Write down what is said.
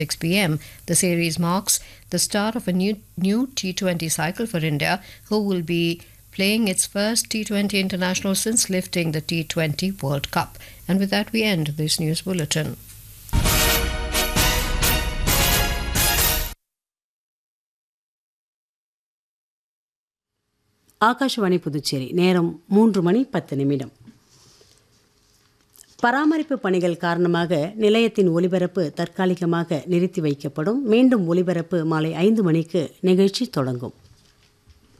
6 p.m. The series marks the start of a new new T20 cycle for India, who will be playing its first T20 international since lifting the T20 World Cup. And with that, we end this news bulletin. Akashvani Puducherry நேரம் மூன்று மணி பத்து நிமிடம் பராமரிப்பு பணிகள் காரணமாக நிலையத்தின் ஒலிபரப்பு தற்காலிகமாக நிறுத்தி வைக்கப்படும் மீண்டும் ஒலிபரப்பு மாலை ஐந்து மணிக்கு நிகழ்ச்சி தொடங்கும்